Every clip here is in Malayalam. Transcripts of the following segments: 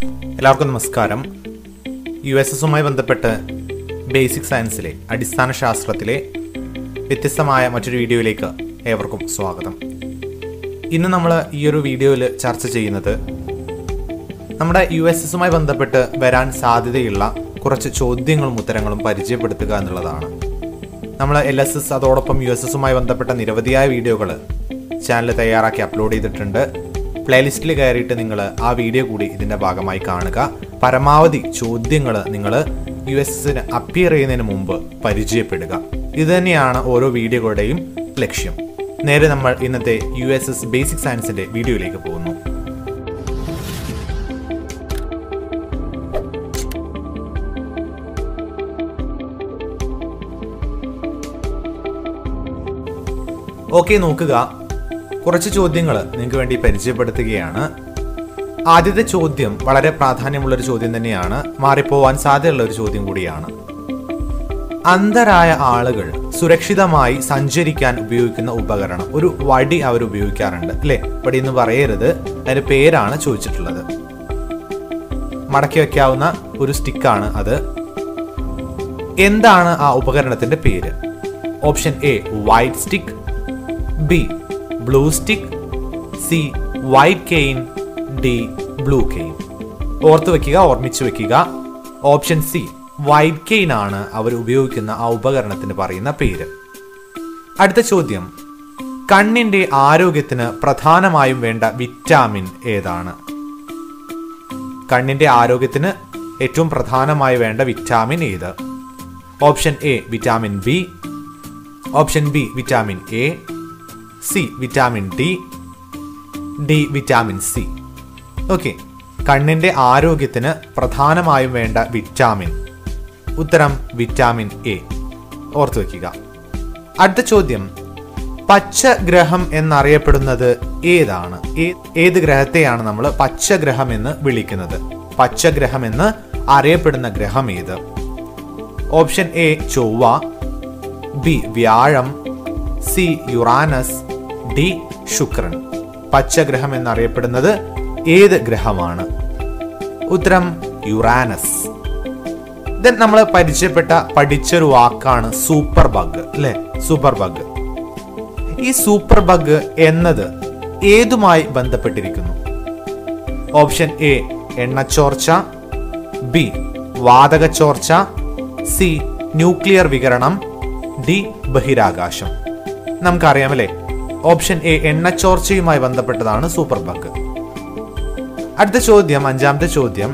എല്ലാവർക്കും നമസ്കാരം യു എസ് എസുമായി ബന്ധപ്പെട്ട് ബേസിക് സയൻസിലെ അടിസ്ഥാന ശാസ്ത്രത്തിലെ വ്യത്യസ്തമായ മറ്റൊരു വീഡിയോയിലേക്ക് ഏവർക്കും സ്വാഗതം ഇന്ന് നമ്മൾ ഈ ഒരു വീഡിയോയിൽ ചർച്ച ചെയ്യുന്നത് നമ്മുടെ യു എസ് എസുമായി ബന്ധപ്പെട്ട് വരാൻ സാധ്യതയുള്ള കുറച്ച് ചോദ്യങ്ങളും ഉത്തരങ്ങളും പരിചയപ്പെടുത്തുക എന്നുള്ളതാണ് നമ്മൾ എൽ എസ് എസ് അതോടൊപ്പം യു എസ് എസുമായി ബന്ധപ്പെട്ട നിരവധിയായ വീഡിയോകൾ ചാനൽ തയ്യാറാക്കി അപ്ലോഡ് ചെയ്തിട്ടുണ്ട് പ്ലേലിസ്റ്റിൽ കയറിയിട്ട് നിങ്ങൾ ആ വീഡിയോ കൂടി ഇതിൻ്റെ ഭാഗമായി കാണുക പരമാവധി ചോദ്യങ്ങൾ നിങ്ങൾ യു എസ് എസിന് അപ്പിയർ ചെയ്യുന്നതിന് മുമ്പ് പരിചയപ്പെടുക ഇത് തന്നെയാണ് ഓരോ വീഡിയോകളുടെയും ലക്ഷ്യം നേരെ നമ്മൾ ഇന്നത്തെ യു എസ് എസ് ബേസിക് സയൻസിൻ്റെ വീഡിയോയിലേക്ക് പോകുന്നു ഓക്കെ നോക്കുക കുറച്ച് ചോദ്യങ്ങൾ നിങ്ങൾക്ക് വേണ്ടി പരിചയപ്പെടുത്തുകയാണ് ആദ്യത്തെ ചോദ്യം വളരെ പ്രാധാന്യമുള്ള ഒരു ചോദ്യം തന്നെയാണ് മാറിപ്പോവാൻ സാധ്യതയുള്ള ഒരു ചോദ്യം കൂടിയാണ് അന്ധരായ ആളുകൾ സുരക്ഷിതമായി സഞ്ചരിക്കാൻ ഉപയോഗിക്കുന്ന ഉപകരണം ഒരു വടി അവർ ഉപയോഗിക്കാറുണ്ട് അല്ലേ വടി എന്ന് പറയരുത് അതിന്റെ പേരാണ് ചോദിച്ചിട്ടുള്ളത് മടക്കി വെക്കാവുന്ന ഒരു സ്റ്റിക്കാണ് അത് എന്താണ് ആ ഉപകരണത്തിന്റെ പേര് option A white stick B blue stick C white cane D blue cane ഓർത്ത് വെക്കുക ഓർമ്മിച്ചു വെക്കുക ഓപ്ഷൻ സി വൈറ്റ് കെയിൻ ആണ് അവർ ഉപയോഗിക്കുന്ന ആ ഉപകരണത്തിന് പറയുന്ന പേര് അടുത്ത ചോദ്യം കണ്ണിന്റെ ആരോഗ്യത്തിന് പ്രധാനമായും വേണ്ട വിറ്റാമിൻ ഏതാണ് കണ്ണിന്റെ ആരോഗ്യത്തിന് ഏറ്റവും പ്രധാനമായി വേണ്ട വിറ്റാമിൻ ഏത് option A vitamin B option B vitamin A C vitamin D D vitamin C okay കണ്ണിന്റെ ആരോഗ്യത്തിന് പ്രധാനമായും വേണ്ട വിറ്റാമിൻ ഉത്തരം വിറ്റാമിൻ എ ഓർത്തു വയ്ക്കുക അടുത്ത ചോദ്യം പച്ചഗ്രഹം എന്നറിയപ്പെടുന്നത് ഏതാണ് ഏ- ഏത് ഗ്രഹത്തെയാണ് നമ്മൾ പച്ചഗ്രഹം എന്ന് വിളിക്കുന്നത് പച്ചഗ്രഹം എന്ന് അറിയപ്പെടുന്ന ഗ്രഹം ഏത് ഓപ്ഷൻ എ ചൊവ്വ ബി വ്യാഴം സി യുറാനസ് ഡി ശുക്രൻ പച്ചഗ്രഹം എന്നറിയപ്പെടുന്നത് ഏത് ഗ്രഹമാണ് ഉത്തരം യുറാനസ് ദെൻ നമ്മൾ പരിചയപ്പെട്ട പഠിച്ചൊരു വാക്കാണ് സൂപ്പർ ബഗ് അല്ലെ സൂപ്പർ ബഗ് ഈ സൂപ്പർ ബഗ് എന്നത് ഏതുമായി ബന്ധപ്പെട്ടിരിക്കുന്നു ഓപ്ഷൻ എ എണ്ണച്ചോർച്ച ബി വാതകച്ചോർച്ച സി ന്യൂക്ലിയർ വികരണം ഡി ബഹിരാകാശം നമുക്കറിയാമല്ലേ ഓപ്ഷൻ എ എണ്ണച്ചോർച്ചയുമായി ബന്ധപ്പെട്ടതാണ് സൂപ്പർ ബഗ് അടുത്ത ചോദ്യം അഞ്ചാമത്തെ ചോദ്യം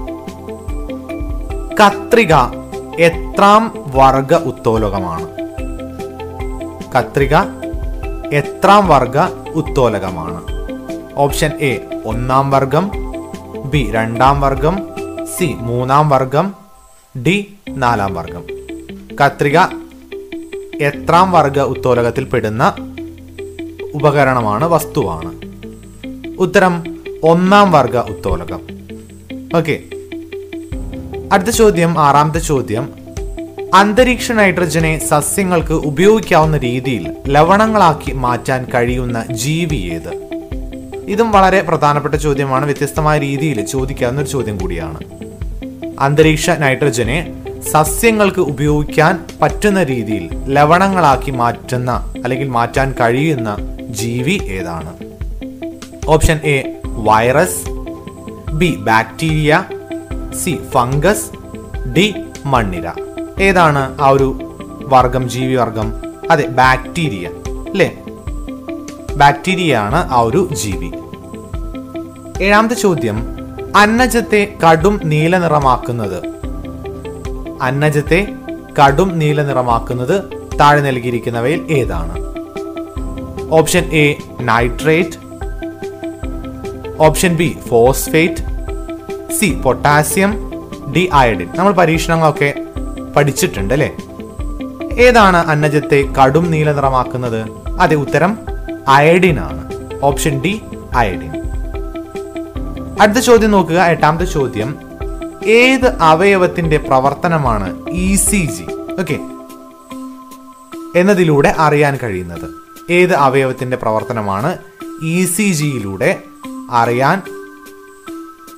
കത്രിക എത്രാം വർഗ ഉത്തോലകമാണ് കത്രിക എത്രാം വർഗ ഉത്തോലകമാണ് ഓപ്ഷൻ എ ഒന്നാം വർഗം ബി രണ്ടാം വർഗം സി മൂന്നാം വർഗം ഡി നാലാം വർഗം കത്രിക എത്രാം വർഗ ഉത്തോലകത്തിൽ പെടുന്ന ഉപകരണമാണ് വസ്തുവാണ് ഉത്തരം ഒന്നാം വർഗ ഉത്തോലകം ഓക്കെ അടുത്ത ചോദ്യം ആറാമത്തെ ചോദ്യം അന്തരീക്ഷ നൈട്രജനെ സസ്യങ്ങൾക്ക് ഉപയോഗിക്കാവുന്ന രീതിയിൽ ലവണങ്ങളാക്കി മാറ്റാൻ കഴിയുന്ന ജീവി ഏത് ഇതും വളരെ പ്രധാനപ്പെട്ട ചോദ്യമാണ് വ്യത്യസ്തമായ രീതിയിൽ ചോദിക്കാവുന്ന ഒരു ചോദ്യം കൂടിയാണ് അന്തരീക്ഷ നൈട്രജനെ സസ്യങ്ങൾക്ക് ഉപയോഗിക്കാൻ പറ്റുന്ന രീതിയിൽ ലവണങ്ങളാക്കി മാറ്റുന്ന അല്ലെങ്കിൽ മാറ്റാൻ കഴിയുന്ന ജീവി ഏതാണ് option A virus B bacteria C fungus D മണ്ണിര ഏതാണ് ആ ഒരു വർഗം ജീവി വർഗം അതെ ബാക്ടീരിയ അല്ലേ ബാക്ടീരിയ ആണ് ആ ഒരു ജീവി ഏഴാമത്തെ ചോദ്യം അന്നജത്തെ കടും നീല നിറമാക്കുന്നത് അന്നജത്തെ കടും നീല നിറമാക്കുന്നത് താഴെ നൽകിയിരിക്കുന്നവയിൽ ഏതാണ് option A nitrate option B phosphate C potassium D iodine നമ്മൾ പരീക്ഷണങ്ങളൊക്കെ പഠിച്ചിട്ടുണ്ട് അല്ലേ ഏതാണ് അന്നജത്തെ കടും നീല നിറമാക്കുന്നത് അതെ ഉത്തരം അയഡിൻ ആണ് ഓപ്ഷൻ ഡി അയഡിൻ അടുത്ത ചോദ്യം നോക്കുക എട്ടാമത്തെ ചോദ്യം ഏത് അവയവത്തിന്റെ പ്രവർത്തനമാണ് ഇ സി ജി ഓക്കെ എന്നതിലൂടെ അറിയാൻ കഴിയുന്നത് ഏത് അവയവത്തിന്റെ പ്രവർത്തനമാണ് ഇ സി ജിയിലൂടെ അറിയാൻ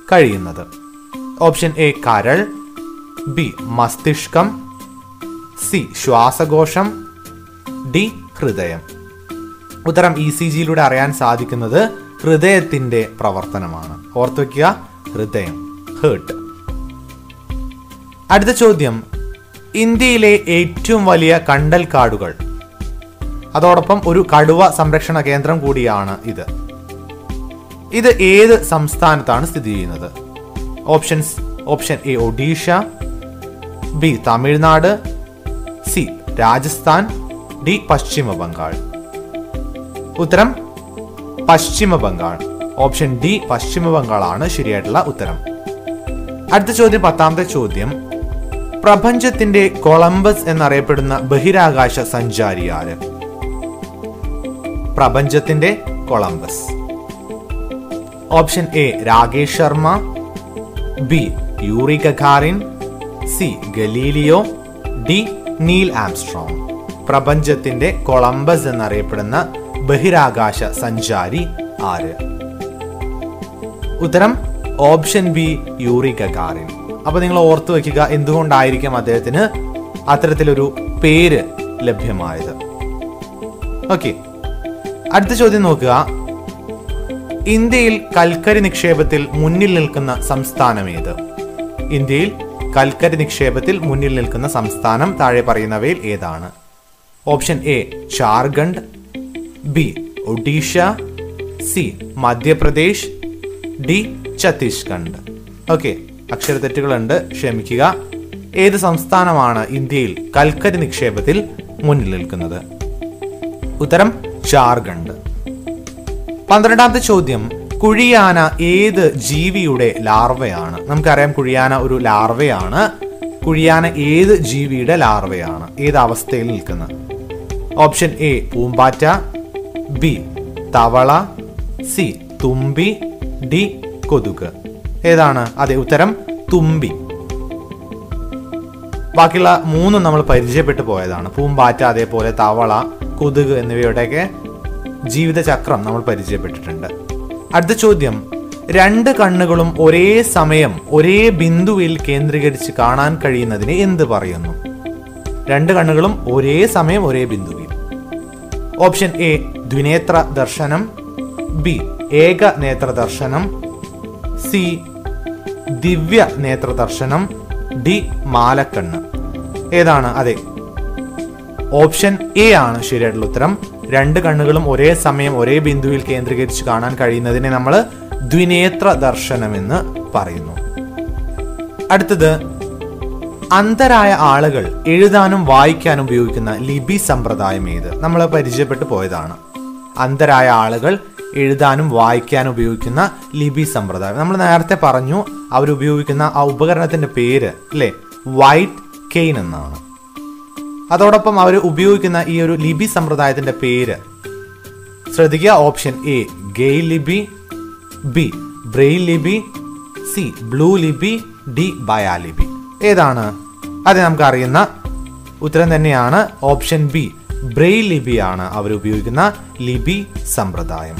കഴിയുന്നത് ഓപ്ഷൻ എ കരൾ ബി മസ്തിഷ്കം സി ശ്വാസകോശം ഡി ഹൃദയം ഉത്തരം ഇ സി ജിയിലൂടെ അറിയാൻ സാധിക്കുന്നത് ഹൃദയത്തിന്റെ പ്രവർത്തനമാണ് ഓർത്തു വയ്ക്കുക ഹൃദയം ഹേർട്ട് അടുത്ത ചോദ്യം ഇന്ത്യയിലെ ഏറ്റവും വലിയ കണ്ടൽ കാടുകൾ അതോടൊപ്പം ഒരു കടുവ സംരക്ഷണ കേന്ദ്രം കൂടിയാണ് ഇത് ഇത് ഏത് സംസ്ഥാനത്താണ് സ്ഥിതി ചെയ്യുന്നത് options option A Odisha B Tamil Nadu C Rajasthan D Paschim Bengal ഉത്തരം പശ്ചിമ ബംഗാൾ ഓപ്ഷൻ ഡി പശ്ചിമ ബംഗാളാണ് ശരിയായിട്ടുള്ള ഉത്തരം അടുത്ത ചോദ്യം പത്താമത്തെ ചോദ്യം പ്രപഞ്ചത്തിന്റെ കൊളംബസ് എന്നറിയപ്പെടുന്ന ബഹിരാകാശ സഞ്ചാരി ആര് പ്രപഞ്ചത്തിന്റെ Columbus option A Rakesh Sharma B Yuri Gagarin C Galileo D Neil Armstrong പ്രപഞ്ചത്തിന്റെ കൊളംബസ് എന്നറിയപ്പെടുന്ന ബഹിരാകാശ സഞ്ചാരി ആര് ഉത്തരം ഓപ്ഷൻ ബി യൂറി ഗഗാറിൻ അപ്പൊ നിങ്ങൾ ഓർത്തു വെക്കുക എന്തുകൊണ്ടായിരിക്കും അദ്ദേഹത്തിന് അത്തരത്തിലൊരു പേര് ലഭ്യമായത് ഓക്കെ അടുത്ത ചോദ്യം നോക്കുക ഇന്ത്യയിൽ കൽക്കരി നിക്ഷേപത്തിൽ മുന്നിൽ നിൽക്കുന്ന സംസ്ഥാനം ഏത് ഇന്ത്യയിൽ കൽക്കരി നിക്ഷേപത്തിൽ മുന്നിൽ നിൽക്കുന്ന സംസ്ഥാനം താഴെ പറയുന്നവയിൽ ഏതാണ് option A Jharkhand B Odisha C Madhya Pradesh D Chhattisgarh okay അക്ഷരത്തെറ്റുകളുണ്ട് ക്ഷമിക്കുക ഏത് സംസ്ഥാനമാണ് ഇന്ത്യയിൽ കൽക്കരി നിക്ഷേപത്തിൽ മുന്നിൽ നിൽക്കുന്നത് ഉത്തരം ജാർഖണ്ഡ് പന്ത്രണ്ടാമത്തെ ചോദ്യം കുഴിയാന ഏത് ജീവിയുടെ ലാർവയാണ് നമുക്കറിയാം കുഴിയാന ഒരു ലാർവയാണ് കുഴിയാന ഏത് ജീവിയുടെ ലാർവയാണ് ഏത് അവസ്ഥയിൽ നിൽക്കുന്നത് ഓപ്ഷൻ എ പൂമ്പാറ്റ ബി തവള സി തുമ്പി ഡി കൊതുക് ഏതാണ് അതെ ഉത്തരം തുമ്പി ബാക്കിയുള്ള മൂന്നും നമ്മൾ പരിചയപ്പെട്ടു പോയതാണ് പൂമ്പാറ്റ അതേപോലെ തവള കൊതുക് എന്നിവയുടെയൊക്കെ ജീവിതചക്രം നമ്മൾ പരിചയപ്പെട്ടിട്ടുണ്ട് അടുത്ത ചോദ്യം രണ്ട് കണ്ണുകളും ഒരേ സമയം ഒരേ ബിന്ദുവിൽ കേന്ദ്രീകരിച്ച് കാണാൻ കഴിയുന്നതിന് എന്ത് പറയുന്നു രണ്ട് കണ്ണുകളും ഒരേ സമയം ഒരേ ബിന്ദുവിൽ ഓപ്ഷൻ എ ദ്വിനേത്ര ദർശനം ബി ഏക നേത്ര ദർശനം സി ദിവ്യ നേത്ര ദർശനം ഡി മാലക്കണ്ണ് ഏതാണ് അതെ ഓപ്ഷൻ എ ആണ് ശരിയായിട്ടുള്ള ഉത്തരം രണ്ട് കണ്ണുകളും ഒരേ സമയം ഒരേ ബിന്ദുവിൽ കേന്ദ്രീകരിച്ച് കാണാൻ കഴിയുന്നതിനെ നമ്മൾ ദ്വിനേത്ര ദർശനം എന്ന് പറയുന്നു അടുത്തത് അന്ധരായ ആളുകൾ എഴുതാനും വായിക്കാനും ഉപയോഗിക്കുന്ന ലിപി സമ്പ്രദായം ഏത് നമ്മൾ പരിചയപ്പെട്ടു പോയതാണ് അന്ധരായ ആളുകൾ എഴുതാനും വായിക്കാനും ഉപയോഗിക്കുന്ന ലിപി സമ്പ്രദായം നമ്മൾ നേരത്തെ പറഞ്ഞു അവരുപയോഗിക്കുന്ന ആ ഉപകരണത്തിന്റെ പേര് അല്ലേ വൈറ്റ് കെയിൻ എന്നാണ് അതോടൊപ്പം അവർ ഉപയോഗിക്കുന്ന ഈ ഒരു ലിപി സമ്പ്രദായത്തിന്റെ പേര് ശ്രദ്ധിക്കുക ഓപ്ഷൻ എ ഗെയ് ലിപി ബി ബ്രെയിൽ ലിപി സി ബ്ലൂ ലിപി ഡി ബയാലിപി ഏതാണ് അത് നമുക്ക് അറിയുന്ന ഉത്തരം തന്നെയാണ് ഓപ്ഷൻ ബി ബ്രെയിൽ ലിപിയാണ് അവർ ഉപയോഗിക്കുന്ന ലിപി സമ്പ്രദായം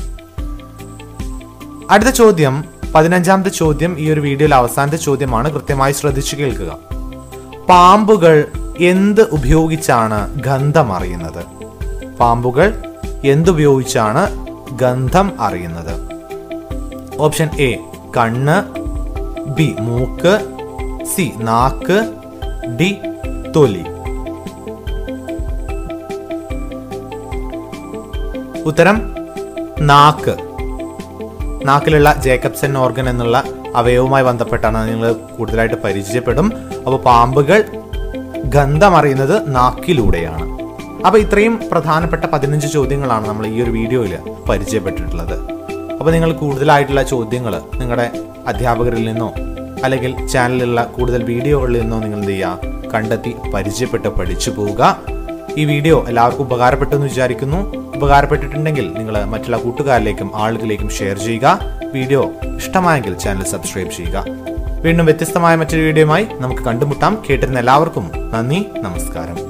അടുത്ത ചോദ്യം പതിനഞ്ചാമത്തെ ചോദ്യം ഈ ഒരു വീഡിയോയിൽ അവസാനത്തെ ചോദ്യമാണ് കൃത്യമായി ശ്രദ്ധിച്ചു കേൾക്കുക പാമ്പുകൾ എന്ത് ഉപയോഗിച്ചാണ് ഗന്ധം അറിയുന്നത് പാമ്പുകൾ എന്തുപയോഗിച്ചാണ് ഗന്ധം അറിയുന്നത് ഓപ്ഷൻ എ കണ്ണ് ബി മൂക്ക് സി നാക്ക് ഡി തൊലി ഉത്തരം നാക്ക് നാക്കിലുള്ള ജേക്കബ്സൺ ഓർഗൻ എന്നുള്ള അവയവുമായി ബന്ധപ്പെട്ടാണ് നിങ്ങൾ കൂടുതലായിട്ട് പരിചയപ്പെടും അപ്പോൾ പാമ്പുകൾ ഗന്ധം അറിയുന്നത് നാക്കിലൂടെയാണ് അപ്പോൾ ഇത്രയും പ്രധാനപ്പെട്ട പതിനഞ്ച് ചോദ്യങ്ങളാണ് നമ്മൾ ഈ ഒരു വീഡിയോയിൽ പരിചയപ്പെട്ടിട്ടുള്ളത് അപ്പോൾ നിങ്ങൾ കൂടുതലായിട്ടുള്ള ചോദ്യങ്ങൾ നിങ്ങളുടെ അധ്യാപകരിൽ നിന്നോ അല്ലെങ്കിൽ ചാനലിലുള്ള കൂടുതൽ വീഡിയോകളിൽ നിന്നോ നിങ്ങൾ എന്ത് ചെയ്യുക കണ്ടെത്തി പരിചയപ്പെട്ട് പഠിച്ചു പോവുക ഈ വീഡിയോ എല്ലാവർക്കും ഉപകാരപ്പെട്ടു എന്ന് വിചാരിക്കുന്നു ഉപകാരപ്പെട്ടിട്ടുണ്ടെങ്കിൽ നിങ്ങൾ മറ്റുള്ള കൂട്ടുകാരിലേക്കും ആളുകളിലേക്കും ഷെയർ ചെയ്യുക വീഡിയോ ഇഷ്ടമായെങ്കിൽ ചാനൽ സബ്സ്ക്രൈബ് ചെയ്യുക വീണ്ടും വ്യത്യസ്തമായ മറ്റൊരു വീഡിയോയുമായി നമുക്ക് കണ്ടുമുട്ടാം കേട്ടിരുന്ന എല്ലാവർക്കും നന്ദി നമസ്കാരം